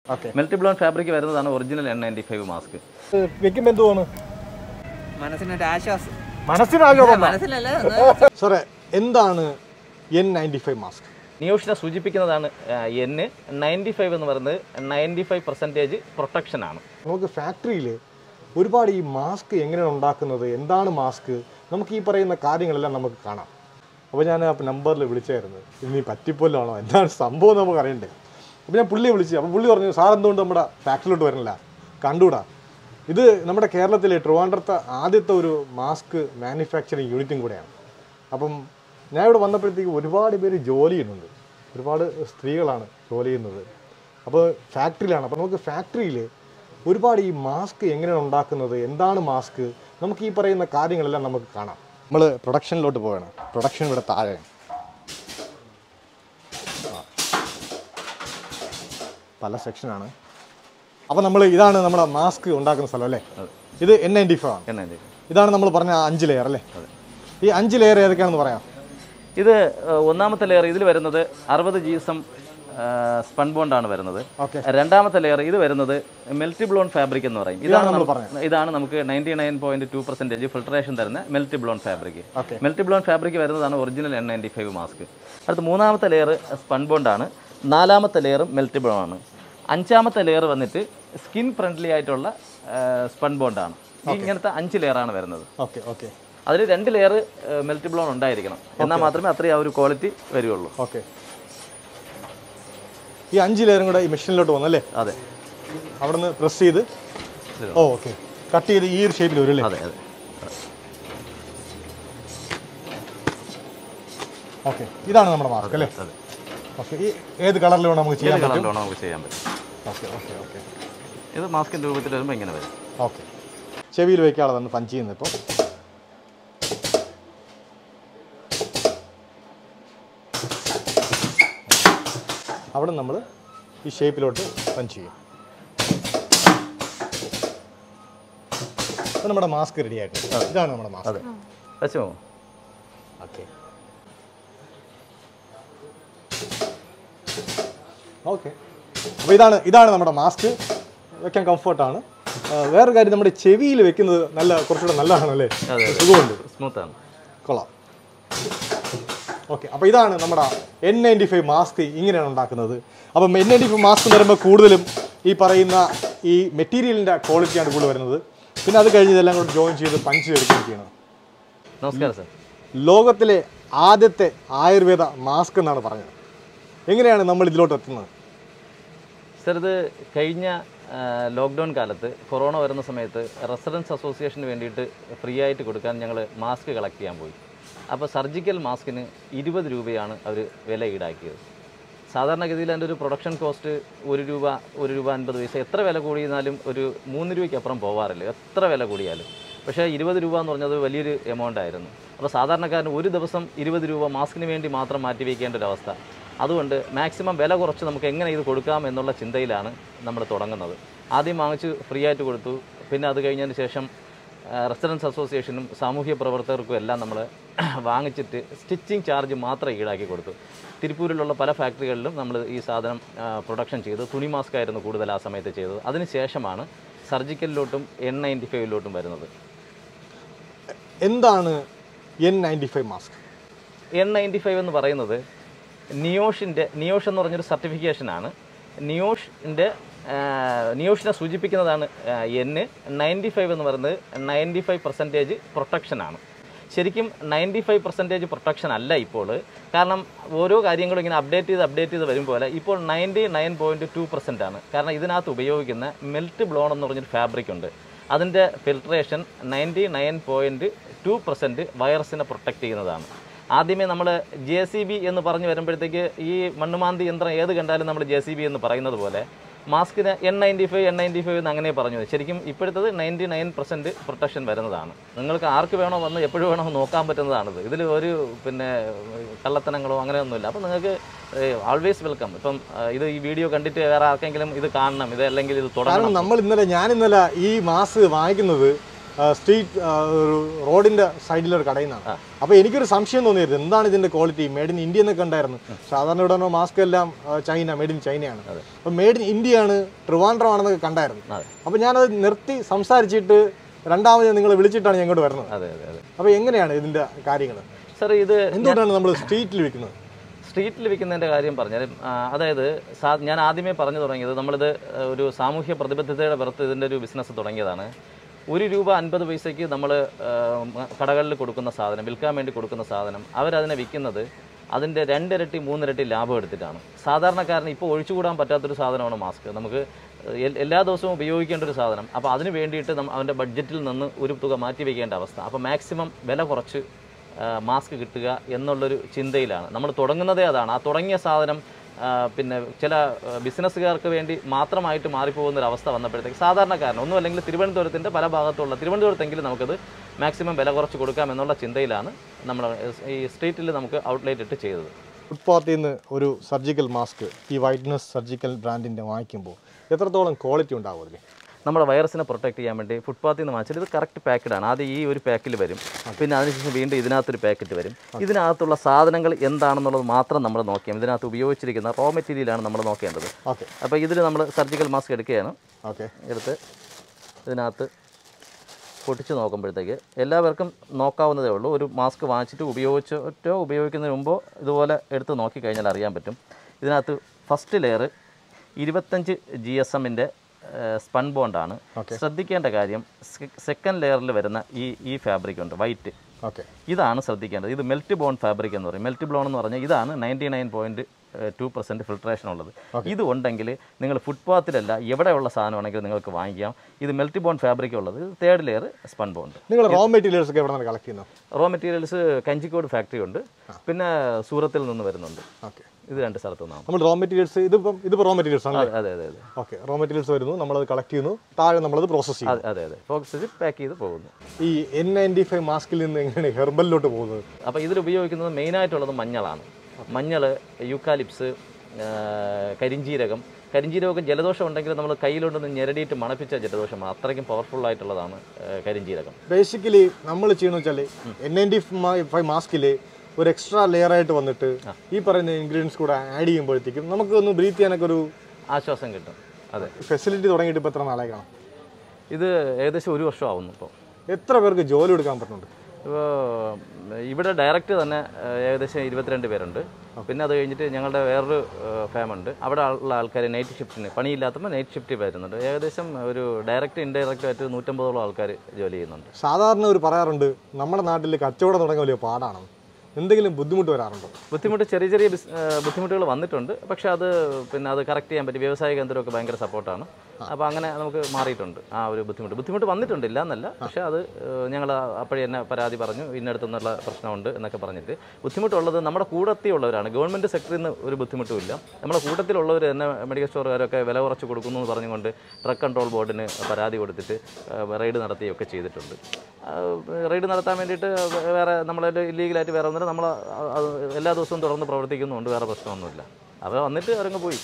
Okay melty blown fabric വരുന്നതാണ് original N ninety five mask വെക്കുമ്പോൾ എന്ത് തോന്നുന്നു മനസ്സിനൊരു ആശ്വാസം മനസ്സിനാകെ മനസ്സിലല്ല ഒന്ന് സാറേ എന്താണ് എൻ നയൻറ്റി ഫൈവ് മാസ്ക് നിയോഷിനെ സൂചിപ്പിക്കുന്നതാണ് എൻ നയൻറ്റി ഫൈവ് എന്ന് പറയുന്നത് നയൻറ്റി ഫൈവ് പെർസെൻറ്റേജ് പ്രൊട്ടക്ഷൻ ആണ് നമുക്ക് ഫാക്ടറിയിൽ ഒരുപാട് ഈ മാസ്ക് എങ്ങനെയാണ് ഉണ്ടാക്കുന്നത് എന്താണ് മാസ്ക് നമുക്ക് ഈ പറയുന്ന കാര്യങ്ങളെല്ലാം നമുക്ക് കാണാം അപ്പോൾ ഞാൻ ആ നമ്പറിൽ വിളിച്ചായിരുന്നു ഇത് നീ പറ്റിപ്പോലാണോ എന്താണ് സംഭവം എന്ന് നമുക്ക് അറിയണ്ടേ അപ്പോൾ ഞാൻ പുള്ളിയെ വിളിച്ചു അപ്പോൾ പുള്ളി പറഞ്ഞു സാർ എന്തുകൊണ്ട് നമ്മുടെ ഫാക്ടറിയിലോട്ട് വരണില്ല കണ്ടുകൂടാ ഇത് നമ്മുടെ കേരളത്തിലെ ട്രിവാൻഡ്രത്തെ ആദ്യത്തെ ഒരു മാസ്ക് മാനുഫാക്ചറിങ് യൂണിറ്റും കൂടെയാണ് അപ്പം ഞാൻ ഇവിടെ വന്നപ്പോഴത്തേക്ക് ഒരുപാട് പേര് ജോലി ചെയ്യുന്നുണ്ട് ഒരുപാട് സ്ത്രീകളാണ് ജോലി ചെയ്യുന്നത് അപ്പോൾ ഫാക്ടറിയിലാണ് അപ്പോൾ നമുക്ക് ഫാക്ടറിയിൽ ഒരുപാട് ഈ മാസ്ക് എങ്ങനെയാണ് ഉണ്ടാക്കുന്നത് എന്താണ് മാസ്ക് നമുക്ക് ഈ പറയുന്ന കാര്യങ്ങളെല്ലാം നമുക്ക് കാണാം നമ്മൾ പ്രൊഡക്ഷനിലോട്ട് പോവുകയാണ് പ്രൊഡക്ഷൻ ഇവിടെ താഴെയാണ് ആ. പല സെക്ഷനാണ് അപ്പോൾ നമ്മൾ ഇതാണ് നമ്മുടെ മാസ്ക് ഉണ്ടാക്കുന്ന സ്ഥലം അല്ലേ ഇത് എൻ നയൻറ്റി ഫൈവ് ആണ് എൻ നയൻറ്റി ഇതാണ് നമ്മൾ പറഞ്ഞ ആ അഞ്ച് ലെയർ അല്ലേ ഈ അഞ്ച് ലെയർ ഏതൊക്കെയാണെന്ന് പറയാം ഇത് ഏഹ്, ഒന്നാമത്തെ ലെയർ ഇതിൽ വരുന്നത് അറുപത് ജി എസ് എം സ്പൺ ബോണ്ടാണ് വരുന്നത് ഓക്കെ രണ്ടാമത്തെ ലെയർ ഇത് വരുന്നത് മെൽറ്റി ബ്ലോൺ ഫാബ്രിക് എന്ന് പറയും ഇതാണ് നമ്മൾ നമുക്ക് പറഞ്ഞത്. ഇതാണ് നമുക്ക് ninety nine point two percentage filtration തരുന്ന melty blown fabric okay melty blown fabric വരുന്നതാണ് original N ninety five mask അടുത്ത മൂന്നാമത്തെ ലെയർ സ്പൺ ബോണ്ടാണ് നാലാമത്തെ ലെയർ മെൽറ്റി ബ്ലോൺ ആണ് അഞ്ചാമത്തെ ലെയർ വന്നിട്ട് സ്കിൻ ഫ്രണ്ട്ലി ആയിട്ടുള്ള സ്പൺ ബോണ്ടാണ് ഇങ്ങനത്തെ അഞ്ച് ലെയറാണ് വരുന്നത് ഓക്കെ ഓക്കെ അതിൽ രണ്ട് ലെയർ മെൽറ്റി ബ്ലോൺ ഉണ്ടായിരിക്കണം എന്നാൽ മാത്രമേ അത്രയും ആ ഒരു ക്വാളിറ്റി വരികയുള്ളൂ ഓക്കെ ഈ അഞ്ച് ലെയറും കൂടെ ഈ മെഷീനിലോട്ട് വന്നല്ലേ അതെ അവിടെ നിന്ന് പ്രസ് ചെയ്ത് ഓ ഓക്കെ കട്ട് ചെയ്ത് ഈ ഒരു ഷേപ്പിൽ വരും അല്ലേ അതെ അതെ ഓക്കെ ഇതാണ് നമ്മുടെ മാസ്ക് അല്ലേ അതെ ഓക്കെ ഈ ഏത് കളറിൽ വേണം നമുക്ക് ഏത് ചെയ്യാൻ പറ്റും കളറിലാണോ നമുക്ക് ചെയ്യാൻ പറ്റും ഓക്കെ ഓക്കെ ഓക്കെ ഇത് മാസ്കിൻ്റെ രൂപത്തിൽ വരുമ്പോൾ ഇങ്ങനെ വരും ഓക്കെ ചെവിയിൽ വയ്ക്കാനുള്ളതാണ് പഞ്ച് ചെയ്യുന്നത് ഇപ്പോൾ അവിടെ നമ്മൾ ഈ ഷേപ്പിലോട്ട് പഞ്ച് ചെയ്യും അപ്പോൾ നമ്മുടെ മാസ്ക് റെഡി ആയിട്ടുണ്ട് ഇതാണ് നമ്മുടെ മാസ്ക് അതെ വെച്ചോ ഓക്കെ ഓക്കെ അപ്പോൾ ഇതാണ് ഇതാണ് നമ്മുടെ മാസ്ക് വെക്കാൻ കംഫർട്ടാണ് വേറൊരു കാര്യം നമ്മുടെ ചെവിയിൽ വെക്കുന്നത് നല്ല കുറച്ചുകൂടെ നല്ലതാണല്ലേ അതെ, അതെ. സുഖമുണ്ട് സ്മൂത്താണ് കൊള്ളാം ഓക്കെ അപ്പോൾ ഇതാണ് നമ്മുടെ എൻ നയൻറ്റി ഫൈവ് മാസ്ക് ഇങ്ങനെയാണ് ഉണ്ടാക്കുന്നത് അപ്പം എൻ നയൻറ്റി ഫൈവ് മാസ്ക് എന്ന് പറയുമ്പോൾ കൂടുതലും ഈ പറയുന്ന ഈ മെറ്റീരിയലിൻ്റെ ക്വാളിറ്റിയാണ് കൂടുതൽ വരുന്നത് പിന്നെ അത് കഴിഞ്ഞ് ഇതെല്ലാം കൂടെ ജോയിൻ ചെയ്ത് പഞ്ച് എടുക്കുകയും ചെയ്യണം നമസ്കാരം സാർ ലോകത്തിലെ ആദ്യത്തെ ആയുർവേദ മാസ്ക് എന്നാണ് പറഞ്ഞത് എങ്ങനെയാണ് നമ്മൾ ഇതിലോട്ട് എത്തുന്നത് സർ ഇത് കഴിഞ്ഞ ലോക്ക്ഡൗൺ കാലത്ത് കൊറോണ വരുന്ന സമയത്ത് റെസിഡൻസ് അസോസിയേഷന് വേണ്ടിയിട്ട് ഫ്രീ ആയിട്ട് കൊടുക്കാൻ ഞങ്ങൾ മാസ്ക് കളക്ട് ചെയ്യാൻ പോയി അപ്പോൾ സർജിക്കൽ മാസ്കിന് ഇരുപത് രൂപയാണ് അവർ വില ഈടാക്കിയത് സാധാരണഗതിയിൽ അതിൻ്റെ ഒരു പ്രൊഡക്ഷൻ കോസ്റ്റ് ഒരു രൂപ ഒരു രൂപ അൻപത് പൈസ എത്ര വില കൂടിയിരുന്നാലും ഒരു മൂന്ന് രൂപയ്ക്ക് അപ്പുറം പോവാറില്ല എത്ര വില കൂടിയാലും പക്ഷേ ഇരുപത് രൂപ എന്ന് പറഞ്ഞത് വലിയൊരു എമൗണ്ട് ആയിരുന്നു അപ്പോൾ സാധാരണക്കാരന് ഒരു ദിവസം ഇരുപത് രൂപ മാസ്കിന് വേണ്ടി മാത്രം മാറ്റി വയ്ക്കേണ്ട ഒരു അവസ്ഥ അതുകൊണ്ട് മാക്സിമം വില കുറച്ച് നമുക്ക് എങ്ങനെ ഇത് കൊടുക്കാം എന്നുള്ള ചിന്തയിലാണ് നമ്മൾ തുടങ്ങുന്നത് ആദ്യം വാങ്ങിച്ച് ഫ്രീ ആയിട്ട് കൊടുത്തു പിന്നെ അത് കഴിഞ്ഞതിന് ശേഷം റെസിഡൻസ് അസോസിയേഷനും സാമൂഹ്യ പ്രവർത്തകർക്കും എല്ലാം നമ്മൾ വാങ്ങിച്ചിട്ട് സ്റ്റിച്ചിങ് ചാർജ് മാത്രം ഈടാക്കി കൊടുത്തു തിരുപ്പൂരിലുള്ള പല ഫാക്ടറികളിലും നമ്മൾ ഈ സാധനം പ്രൊഡക്ഷൻ ചെയ്തു തുണി മാസ്ക് ആയിരുന്നു കൂടുതൽ ആ സമയത്ത് ചെയ്തത് അതിന് ശേഷമാണ് സർജിക്കലിലോട്ടും എൻ നയൻറ്റി ഫൈവിലോട്ടും വരുന്നത് എന്താണ് N ninety five mask N ninety five എന്ന് പറയുന്നത് നിയോഷിൻ്റെ നിയോഷ് എന്ന് പറഞ്ഞൊരു സർട്ടിഫിക്കേഷനാണ് നിയോഷിൻ്റെ നിയോഷിനെ സൂചിപ്പിക്കുന്നതാണ് എൻ നയൻറ്റി ഫൈവ് എന്ന് പറയുന്നത് നയൻറ്റി ഫൈവ് പെർസെൻറ്റേജ് പ്രൊട്ടക്ഷനാണ് ശരിക്കും നയൻറ്റി ഫൈവ് പെർസെൻറ്റേജ് പ്രൊട്ടക്ഷൻ അല്ല ഇപ്പോൾ കാരണം ഓരോ കാര്യങ്ങളും ഇങ്ങനെ അപ്ഡേറ്റ് ചെയ്ത് അപ്ഡേറ്റ് ചെയ്ത് വരുമ്പോൾ ഇപ്പോൾ ninety nine point two percent ആണ് കാരണം ഇതിനകത്ത് ഉപയോഗിക്കുന്ന മെൽറ്റ് ബ്ലോൺ എന്ന് പറഞ്ഞൊരു ഫാബ്രിക് ഉണ്ട് അതിൻ്റെ filtration ninety nine point two percent വൈറസിനെ പ്രൊട്ടക്റ്റ് ചെയ്യുന്നതാണ് ആദ്യമേ നമ്മൾ ജെ സി ബി എന്ന് പറഞ്ഞു വരുമ്പോഴത്തേക്ക് ഈ മണ്ണുമാന്തി യന്ത്രം ഏത് കണ്ടാലും നമ്മൾ ജെ സി ബി എന്ന് പറയുന്നത് പോലെ മാസ്കിന് N ninety five N ninety five എന്ന് അങ്ങനെ പറഞ്ഞു ശരിക്കും ഇപ്പോഴത്തത് നയൻറ്റി നയൻ പെർസെൻറ്റ് പ്രൊട്ടക്ഷൻ വരുന്നതാണ് നിങ്ങൾക്ക് ആർക്ക് വേണോ വന്ന് എപ്പോഴും വേണോ നോക്കാൻ പറ്റുന്നതാണിത് ഇതിൽ ഒരു പിന്നെ കള്ളത്തനങ്ങളോ അങ്ങനെയൊന്നുമില്ല അപ്പോൾ നിങ്ങൾക്ക് ആൾവേസ് വെൽക്കം ഇപ്പം ഏഹ്, ഇത് ഈ വീഡിയോ കണ്ടിട്ട് വേറെ ആർക്കെങ്കിലും ഇത് കാണണം ഇത് അല്ലെങ്കിൽ ഇത് തുടങ്ങണം കാരണം നമ്മൾ ഇന്നലെ ഞാൻ ഇന്നലെ ഈ മാസ്ക് വാങ്ങിക്കുന്നത് സ്ട്രീറ്റ് ഒരു റോഡിന്റെ സൈഡിലൊരു കടയിൽ നിന്നാണ് അപ്പോൾ എനിക്കൊരു സംശയം തോന്നിയത് എന്താണ് ഇതിന്റെ ക്വാളിറ്റി മെയ്ഡ് ഇൻ ഇന്ത്യ എന്നൊക്കെ ഉണ്ടായിരുന്നു സാധാരണ ഇവിടെ മാസ്ക് എല്ലാം ആ, ചൈന മെയ്ഡ് ഇൻ ചൈനയാണ് അപ്പോൾ മെയ്ഡ് ഇൻ ഇന്ത്യയാണ് ട്രിവാൻഡ്രം ആണെന്നൊക്കെ കണ്ടായിരുന്നു അതെ. അപ്പോൾ ഞാനത് നിർത്തി സംസാരിച്ചിട്ട് രണ്ടാമത് നിങ്ങൾ വിളിച്ചിട്ടാണ് ഞാൻ ഇങ്ങോട്ട് വരുന്നത് അതെ അതെ അതെ അപ്പോൾ എങ്ങനെയാണ് ഇതിന്റെ കാര്യങ്ങൾ സാർ ഇത് എന്തുകൊണ്ടാണ് നമ്മൾ സ്ട്രീറ്റിൽ വിൽക്കുന്നത് സ്ട്രീറ്റിൽ വിൽക്കുന്നതിൻ്റെ കാര്യം പറഞ്ഞാൽ ആ, അതായത് സാ ഞാൻ ആദ്യമേ പറഞ്ഞു തുടങ്ങിയത് നമ്മളിത് ആ, ഒരു സാമൂഹ്യ പ്രതിബദ്ധതയുടെ പുറത്ത് ഇതിൻ്റെ ഒരു ബിസിനസ് തുടങ്ങിയതാണ് ഒരു രൂപ അൻപത് പൈസയ്ക്ക് നമ്മൾ കടകളിൽ കൊടുക്കുന്ന സാധനം വിൽക്കാൻ വേണ്ടി കൊടുക്കുന്ന സാധനം അവരതിനെ വിൽക്കുന്നത് അതിൻ്റെ രണ്ടിരട്ടി മൂന്നിരട്ടി ലാഭം എടുത്തിട്ടാണ് സാധാരണക്കാരന് ഇപ്പോൾ ഒഴിച്ചുകൂടാൻ പറ്റാത്തൊരു സാധനമാണ് മാസ്ക് നമുക്ക് എൽ- എല്ലാ ദിവസവും ഉപയോഗിക്കേണ്ട ഒരു സാധനം അപ്പോൾ അതിന് വേണ്ടിയിട്ട് നമ്മ അവൻ്റെ ബഡ്ജറ്റിൽ നിന്ന് ഒരു തുക മാറ്റി വയ്ക്കേണ്ട അവസ്ഥ അപ്പോൾ മാക്സിമം വില കുറച്ച് മാസ്ക് കിട്ടുക എന്നുള്ളൊരു ചിന്തയിലാണ് നമ്മൾ തുടങ്ങുന്നതേ അതാണ് ആ തുടങ്ങിയ സാധനം ആ, പിന്നെ ചില ആ, ബിസിനസ്സുകാർക്ക് വേണ്ടി മാത്രമായിട്ട് മാറിപ്പോകുന്ന ഒരു അവസ്ഥ വന്നപ്പോഴത്തേക്ക് സാധാരണക്കാരൻ ഒന്നും അല്ലെങ്കിൽ തിരുവനന്തപുരത്തിൻ്റെ പല ഭാഗത്തുള്ള തിരുവനന്തപുരത്തെങ്കിലും നമുക്കത് മാക്സിമം വില കുറച്ച് കൊടുക്കാം എന്നുള്ള ചിന്തയിലാണ് നമ്മൾ ഈ സ്ട്രീറ്റിൽ നമുക്ക് ഔട്ട്ലെറ്റ് ഇട്ട് ചെയ്തത് ഫുട്പാത്തിൽ നിന്ന് ഒരു സർജിക്കൽ മാസ്ക് ഈ വൈറ്റ്നസ് സർജിക്കൽ ബ്രാൻഡിൻ്റെ വാങ്ങിക്കുമ്പോൾ എത്രത്തോളം ക്വാളിറ്റി ഉണ്ടാവും അതിൽ നമ്മുടെ വൈറസിനെ പ്രൊട്ടക്ട് ചെയ്യാൻ വേണ്ടി ഫുട്പാത്തിൽ നിന്ന് വാങ്ങിച്ചാൽ ഇത് കറക്റ്റ് പാക്കഡാണ് ആദ്യം ഈ ഒരു പാക്കിൽ വരും പിന്നെ അതിനുശേഷം വീണ്ടും ഇതിനകത്തൊരു പാക്കറ്റ് വരും ഇതിനകത്തുള്ള സാധനങ്ങൾ എന്താണെന്നുള്ളത് മാത്രം നമ്മൾ നോക്കിയാൽ മതി. ഇതിനകത്ത് ഉപയോഗിച്ചിരിക്കുന്ന റോ മെറ്റീരിയലാണ് നമ്മൾ നോക്കേണ്ടത് ഓക്കെ അപ്പോൾ ഇതിൽ നമ്മൾ സർജിക്കൽ മാസ്ക് എടുക്കുകയാണ് ഓക്കെ എടുത്ത് ഇതിനകത്ത് പൊട്ടിച്ച് നോക്കുമ്പോഴത്തേക്ക് എല്ലാവർക്കും നോക്കാവുന്നതേ ഉള്ളൂ ഒരു മാസ്ക് വാങ്ങിച്ചിട്ട് ഉപയോഗിച്ചിട്ടോ ഉപയോഗിക്കുന്നതിന് മുമ്പോ ഇതുപോലെ എടുത്ത് നോക്കിക്കഴിഞ്ഞാൽ അറിയാൻ പറ്റും ഇതിനകത്ത് ഫസ്റ്റ് ലെയർ ഇരുപത്തഞ്ച് ജി എസ് എമ്മിൻ്റെ സ്പൺ ബോണ്ടാണ് ശ്രദ്ധിക്കേണ്ട കാര്യം സെക്കൻഡ് ലെയറിൽ വരുന്ന ഈ ഈ ഫാബ്രിക് ഉണ്ട് വൈറ്റ് ഓക്കെ ഇതാണ് ശ്രദ്ധിക്കേണ്ടത് ഇത് മെൽറ്റ് ബോൺ ഫാബ്രിക് എന്ന് പറയും മെൽറ്റ് ബോൺ എന്ന് പറഞ്ഞാൽ ഇതാണ് ninety nine point two percent filtration ഉള്ളത് ഇത് ഉണ്ടെങ്കിൽ നിങ്ങൾ ഫുട്പാത്തിലല്ല എവിടെയുള്ള സാധനമാണെങ്കിലും നിങ്ങൾക്ക് വാങ്ങിക്കാം ഇത് മെൽറ്റ് ബോൺ ഫാബ്രിക് ഉള്ളത് തേർഡ് ലെയർ സ്പൺ ബോണ്ട് നിങ്ങൾ റോ മെറ്റീരിയൽസ് ഒക്കെ എവിടെ നിന്നാണ് കളക്ട് ചെയ്യുന്നത് റോ മെറ്റീരിയൽസ് കഞ്ചിക്കോട് ഫാക്ടറി ഉണ്ട് പിന്നെ സൂറത്തിൽ നിന്ന് വരുന്നുണ്ട് ഓക്കെ ഇത് രണ്ട് സ്ഥലത്തു നിന്നാണ് നമ്മൾ റോ മെറ്റീരിയൽസ് ഇതിപ്പം ഇതിപ്പോൾ റോ മെറ്റീരിയൽസ് ആണ് അതെ അതെ അതെ അതെ ഓക്കെ റോ മെറ്റീരിയൽസ് വരുന്നു നമ്മളത് കളക്ട് ചെയ്യുന്നു താഴെ നമ്മളത് പ്രോസസ്സ് ചെയ്യുന്നു അതെ അതെ ഫോക്സ് പാക്ക് ചെയ്ത് പോകുന്നു ഈ എൻ നയൻറ്റി ഫൈവ് മാസ്കിൽ നിന്ന് എങ്ങനെയാണ് ഹെർബലിലോട്ട് പോകുന്നത് അപ്പോൾ ഇതിൽ ഉപയോഗിക്കുന്നത് മെയിനായിട്ടുള്ളത് മഞ്ഞളാണ് മഞ്ഞൾ യൂക്കാലിപ്സ് കരിഞ്ജീരകം കരിഞ്ജീരകം ജലദോഷം ഉണ്ടെങ്കിൽ നമ്മൾ കയ്യിലുണ്ടെന്ന് ഞെരടിയിട്ട് മണപ്പിച്ച ജലദോഷമാണ് അത്രയ്ക്കും പവർഫുൾ ആയിട്ടുള്ളതാണ് ആ, കരിഞ്ജീരകം ബേസിക്കലി നമ്മൾ ചെയ്യണമെന്ന് വെച്ചാൽ എൻ നയൻറ്റി ഫൈവ് മാസ്കിൽ ഒരു എക്സ്ട്രാ ലെയർ ആയിട്ട് വന്നിട്ട് ഈ പറയുന്ന ഇൻഗ്രീഡിയൻസ് കൂടെ ആഡ് ചെയ്യുമ്പോഴത്തേക്കും നമുക്ക് ഒന്ന് ബ്രീത്ത് ചെയ്യാനൊക്കെ ഒരു ആശ്വാസം കിട്ടും അതെ ഫെസിലിറ്റി തുടങ്ങിയിട്ട് ഇപ്പോൾ എത്ര നാളെ കാണാം ഇത് ഏകദേശം ഒരു വർഷം ആവുന്നു ഇപ്പോൾ എത്ര പേർക്ക് ജോലി എടുക്കാൻ പറ്റുന്നുണ്ട് ഇപ്പോൾ ഇവിടെ ഡയറക്റ്റ് തന്നെ ആ, ഏകദേശം ഇരുപത്തിരണ്ട് പേരുണ്ട് പിന്നെ അത് കഴിഞ്ഞിട്ട് ഞങ്ങളുടെ വേറൊരു ഫാം ഉണ്ട് അവിടെ ഉള്ള ആൾക്കാർ നൈറ്റ് ഷിഫ്റ്റിന് പണിയില്ലാത്തപ്പോൾ നൈറ്റ് ഷിഫ്റ്റ് വരുന്നുണ്ട് ഏകദേശം ഒരു ഡയറക്റ്റ് ഇൻഡയറക്റ്റ് ആയിട്ട് നൂറ്റമ്പതോളം ആൾക്കാർ ജോലി ചെയ്യുന്നുണ്ട് സാധാരണ ഒരു പറയാറുണ്ട് നമ്മുടെ നാട്ടിൽ കച്ചവടം തുടങ്ങാൻ വലിയ പാടാണ് എന്തെങ്കിലും ബുദ്ധിമുട്ട് വരാറുണ്ടോ ബുദ്ധിമുട്ട് ചെറിയ ചെറിയ ബിസ് ബുദ്ധിമുട്ടുകൾ വന്നിട്ടുണ്ട് പക്ഷേ അത് പിന്നെ അത് കറക്റ്റ് ചെയ്യാൻ പറ്റി വ്യവസായ കേന്ദ്രമൊക്കെ ഭയങ്കര സപ്പോർട്ടാണ് അപ്പോൾ അങ്ങനെ നമുക്ക് മാറിയിട്ടുണ്ട് ആ ഒരു ബുദ്ധിമുട്ട് ബുദ്ധിമുട്ട് വന്നിട്ടുണ്ട് ഇല്ല എന്നല്ല പക്ഷേ അത് ഞങ്ങൾ അപ്പോഴേ തന്നെ പരാതി പറഞ്ഞു ഇന്നടുത്തു നിന്നുള്ള പ്രശ്നമുണ്ട് എന്നൊക്കെ പറഞ്ഞിട്ട് ബുദ്ധിമുട്ടുള്ളത് നമ്മുടെ കൂടത്തിലുള്ളവരാണ് ഗവൺമെൻറ് സെക്ടറിൽ നിന്ന് ഒരു ബുദ്ധിമുട്ടുമില്ല നമ്മുടെ കൂട്ടത്തിലുള്ളവർ തന്നെ മെഡിക്കൽ സ്റ്റോറുകാരൊക്കെ വില കുറച്ച് കൊടുക്കുന്നു എന്ന് പറഞ്ഞുകൊണ്ട് ഡ്രഗ് കൺട്രോൾ ബോർഡിന് പരാതി കൊടുത്തിട്ട് റെയ്ഡ് നടത്തുകയൊക്കെ ചെയ്തിട്ടുണ്ട് ആ, റെയ്ഡ് നടത്താൻ വേണ്ടിയിട്ട് വേറെ നമ്മളൊരു ഇല്ലീഗലായിട്ട് വേറെ വന്നിട്ട് നമ്മൾ എല്ലാ ദിവസവും തുറന്ന് പ്രവർത്തിക്കുന്നുണ്ട് വേറെ പ്രശ്നമൊന്നുമില്ല അവർ വന്നിട്ട് അവരങ്ങ് പോയി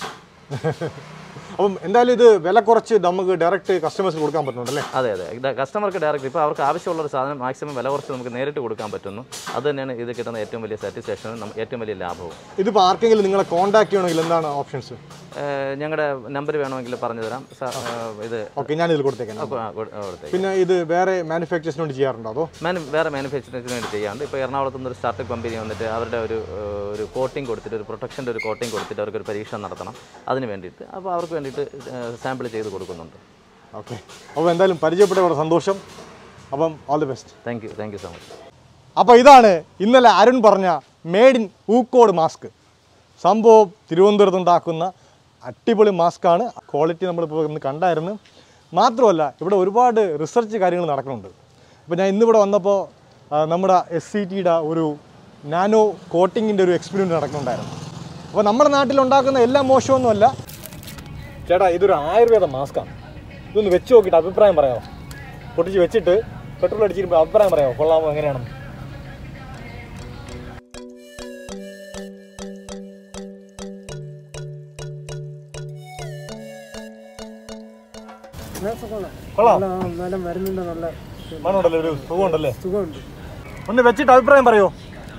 അപ്പം എന്തായാലും ഇത് വില കുറച്ച് നമുക്ക് ഡയറക്റ്റ് കസ്റ്റമേഴ്സിന് കൊടുക്കാൻ പറ്റുന്നുണ്ടല്ലേ അതെ അതെ ഇത് കസ്റ്റമർക്ക് ഡയറക്റ്റ് ഇപ്പോൾ അവർക്ക് ആവശ്യമുള്ള ഒരു സാധനം മാക്സിമം വില കുറച്ച് നമുക്ക് നേരിട്ട് കൊടുക്കാൻ പറ്റുന്നു അത് തന്നെയാണ് ഇത് കിട്ടുന്ന ഏറ്റവും വലിയ സാറ്റിസ്ഫാക്ഷനും ഏറ്റവും വലിയ ലാഭവും ഇതിപ്പോൾ ആർക്കെങ്കിലും നിങ്ങളെ കോൺടാക്ട് ചെയ്യണമെങ്കിൽ എന്താണ് ഓപ്ഷൻസ് ഞങ്ങളുടെ നമ്പർ വേണമെങ്കിൽ പറഞ്ഞു തരാം സ- ഏഹ് ഇത് ഓക്കെ ഞാൻ ഇതിൽ കൊടുത്തേക്കാം ആ, കൊടു- കൊടുത്തേക്ക് പിന്നെ ഇത് വേറെ മാനുഫാക്ചേഴ്സിന് വേണ്ടി ചെയ്യാറുണ്ടോ അതോ മാനു വേറെ മാനുഫാക്ചറിങ്ങിന് വേണ്ടി ചെയ്യാണ്ട് ഇപ്പോൾ എറണാകുളത്ത് നിന്ന് ഒരു സ്റ്റാർട്ടപ്പ് കമ്പനി വന്നിട്ട് അവരുടെ ഒരു ഏഹ്, ഒരു കോട്ടിംഗ് കൊടുത്തിട്ട് ഒരു പ്രൊട്ടക്ഷൻ്റെ ഒരു കോട്ടിംഗ് കൊടുത്തിട്ട് അവർക്ക് ഒരു പരീക്ഷ നടത്തണം അതിന് വേണ്ടിയിട്ട് അപ്പോൾ അവർക്ക് വേണ്ടിയിട്ട് സാമ്പിൾ ചെയ്ത് കൊടുക്കുന്നുണ്ട് ഓക്കെ അപ്പോൾ എന്തായാലും പരിചയപ്പെട്ട വളരെ സന്തോഷം അപ്പം all the best thank you thank you so much അപ്പോൾ ഇതാണ് ഇന്നലെ അരുൺ പറഞ്ഞ മേഡ് ഇൻ ഊക്കോട് മാസ്ക് സംഭവം തിരുവനന്തപുരത്ത് ഉണ്ടാക്കുന്ന അടിപൊളി മാസ്കാണ് ക്വാളിറ്റി നമ്മളിപ്പോൾ ഇന്ന് കണ്ടായിരുന്നു മാത്രമല്ല ഇവിടെ ഒരുപാട് റിസർച്ച് കാര്യങ്ങൾ നടക്കുന്നുണ്ട് അപ്പോൾ ഞാൻ ഇന്നിവിടെ വന്നപ്പോൾ ആ, നമ്മുടെ എസ് സി ടിയുടെ ഒരു നാനോ കോട്ടിങ്ങിൻ്റെ ഒരു എക്സ്പീരിയൻസ് നടക്കുന്നുണ്ടായിരുന്നു അപ്പോൾ നമ്മുടെ നാട്ടിൽ ഉണ്ടാക്കുന്ന എല്ലാം മോശമൊന്നുമല്ല ചേട്ടാ ഇതൊരു ആയുർവേദ മാസ്കാണ് ഇതൊന്ന് വെച്ച് നോക്കിയിട്ട് അഭിപ്രായം പറയാമോ പൊട്ടിച്ച് വെച്ചിട്ട് പെട്രോൾ അടിച്ചിരുമ്പോൾ അഭിപ്രായം പറയാമോ കൊള്ളാമോ എങ്ങനെയാണെന്ന് കൊള്ളാം കൊള്ളാം നല്ല നല്ല മരുന്നിൻ്റെ നല്ല മണമുണ്ടല്ലേ ഒരു സുഖമുണ്ടല്ലേ സുഖമുണ്ട് ഒന്ന് വെച്ചിട്ട് അഭിപ്രായം പറയോ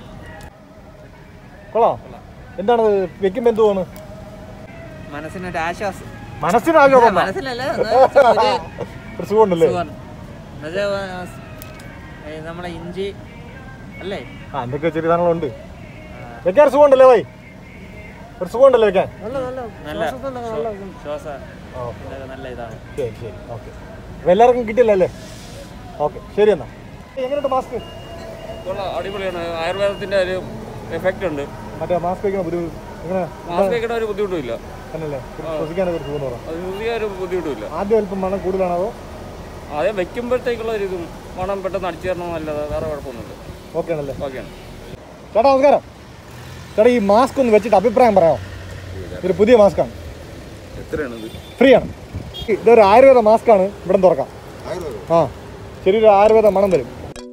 കൊള്ളാം എന്താണ് വെക്കുമ്പോൾ എന്ത് തോന്നുന്നു മനസ്സിനൊരു ആശ്വാസം മനസ്സിനാകെ കൊള്ളാം മനസ്സിലല്ല എന്ന് വെച്ചാ ഒരു ഒരു സുഖമുണ്ടല്ലേ സുഖമാണ് എന്നുവെച്ചാ, ഏ, നമ്മളെ ഇഞ്ചി അല്ലേ ആ എന്തൊക്കെ ചെറിയ സാധനങ്ങളുണ്ട് വെക്കാൻ ഒരു സുഖമുണ്ടല്ലേ വൈ ഒരു സുഖമുണ്ടല്ലേ വെക്കാൻ നല്ല നല്ല നല്ല ശ്വാസത്തിനൊക്കെ നല്ല ശ്വാസ ഓ ഇതൊക്കെ നല്ല ഇതാണ് ശരി ശരി ഓക്കെ അപ്പോൾ എല്ലാവർക്കും കിട്ടില്ല അല്ലേ ഓക്കെ ശരി എന്നാ എങ്ങനെയുണ്ട് മാസ്ക് കൊള്ളാം അടിപൊളിയാണ് ആയുർവേദത്തിന്റെ ഒരു എഫക്റ്റ് ഉണ്ട് മറ്റേ മാസ്ക് വയ്ക്കണം ഒരു എങ്ങനെ മാസ്ക് വെക്കണ ഒരു ബുദ്ധിമുട്ടുമില്ല തന്നെയല്ലേ ശ്വസിക്കാനൊക്കെ ഒരു സുഖം എന്ന് പറയാം അത് ശ്വസിക്കാൻ ഒരു ബുദ്ധിമുട്ടുമില്ല ആദ്യം അല്പം മണം കൂടുതലാണോ അതോ ആദ്യം വെക്കുമ്പോഴത്തേക്കുള്ള ഒരു ഇതും മണം പെട്ടെന്ന് അടിച്ചു തരണം നല്ലത് വേറെ കുഴപ്പമൊന്നുമില്ല ഓക്കെ ആണല്ലേ ഓക്കെയാണ് ചേട്ടാ നമസ്കാരം ചേട്ടാ ഈ മാസ്ക് ഒന്ന് വെച്ചിട്ട് അഭിപ്രായം പറയാമോ ഇതൊരു പുതിയ മാസ്കാണ് എത്രയാണിത് ഫ്രീ ആണ് ഇതൊരു ആയുർവേദ മാസ്കാണ് ഇവിടെ തുറക്കാം ആ ശരിയൊരു ആയുർവേദ മണം വരും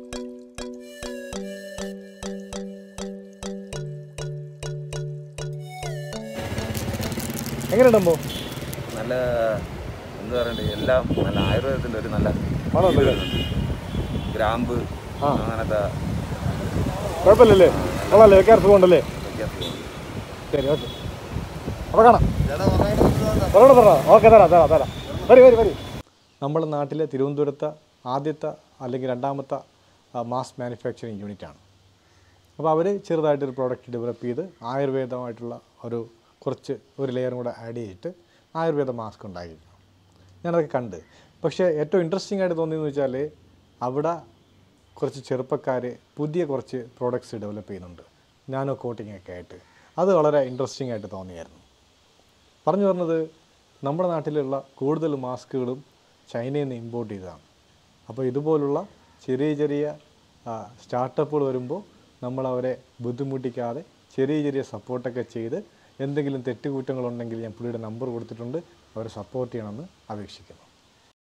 എങ്ങനെയുണ്ടോ നല്ല എന്താ പറയണ്ടേ എല്ലാം നല്ല ആയുർവേദത്തിന്റെ ഒരു നല്ല മണമുണ്ടല്ലേ ഗ്രാമ്പ് ആ. അങ്ങനത്തെ കുഴപ്പമില്ലല്ലേ കൊള്ളാല്ലേ വെക്കാൻ സുഖമുണ്ടല്ലേ വ്യത്യാസങ്ങളുണ്ട് ശരി ഓക്കെ അപ്പോൾ കാണാം തരണം തരണം ഓക്കെ തരാം തരാം തരാം വരി വരി വരി നമ്മുടെ നാട്ടിലെ തിരുവനന്തപുരത്തെ ആദ്യത്തെ അല്ലെങ്കിൽ രണ്ടാമത്തെ മാസ് മാനുഫാക്ചറിങ് യൂണിറ്റാണ് അപ്പോൾ അവർ ചെറുതായിട്ടൊരു പ്രോഡക്റ്റ് ഡെവലപ്പ് ചെയ്ത് ആയുർവേദമായിട്ടുള്ള ഒരു കുറച്ച് ഒരു ലെയറും കൂടെ ആഡ് ചെയ്തിട്ട് ആയുർവേദ മാസ്ക് ഉണ്ടാക്കിയിരുന്നു ഞാനതൊക്കെ കണ്ട് പക്ഷേ ഏറ്റവും ഇൻട്രസ്റ്റിംഗ് ആയിട്ട് തോന്നിയെന്ന് വെച്ചാൽ അവിടെ കുറച്ച് ചെറുപ്പക്കാർ പുതിയ കുറച്ച് പ്രോഡക്റ്റ്സ് ഡെവലപ്പ് ചെയ്യുന്നുണ്ട് നാനോ കോട്ടിംഗ് ഒക്കെ ആയിട്ട് അത് വളരെ ഇൻട്രസ്റ്റിംഗ് ആയിട്ട് തോന്നിയായിരുന്നു പറഞ്ഞു പറഞ്ഞത് നമ്മുടെ നാട്ടിലുള്ള കൂടുതൽ മാസ്കുകളും ചൈനയിൽ നിന്ന് ഇമ്പോർട്ട് ചെയ്തതാണ് അപ്പോൾ ഇതുപോലുള്ള ചെറിയ ചെറിയ സ്റ്റാർട്ടപ്പുകൾ വരുമ്പോൾ നമ്മൾ അവരെ ബുദ്ധിമുട്ടിക്കാതെ ചെറിയ ചെറിയ സപ്പോർട്ടൊക്കെ ചെയ്ത് എന്തെങ്കിലും തെറ്റുകുറ്റങ്ങളുണ്ടെങ്കിൽ ഞാൻ പുള്ളിയുടെ നമ്പർ കൊടുത്തിട്ടുണ്ട് അവരെ സപ്പോർട്ട് ചെയ്യണമെന്ന് അപേക്ഷിക്കുന്നു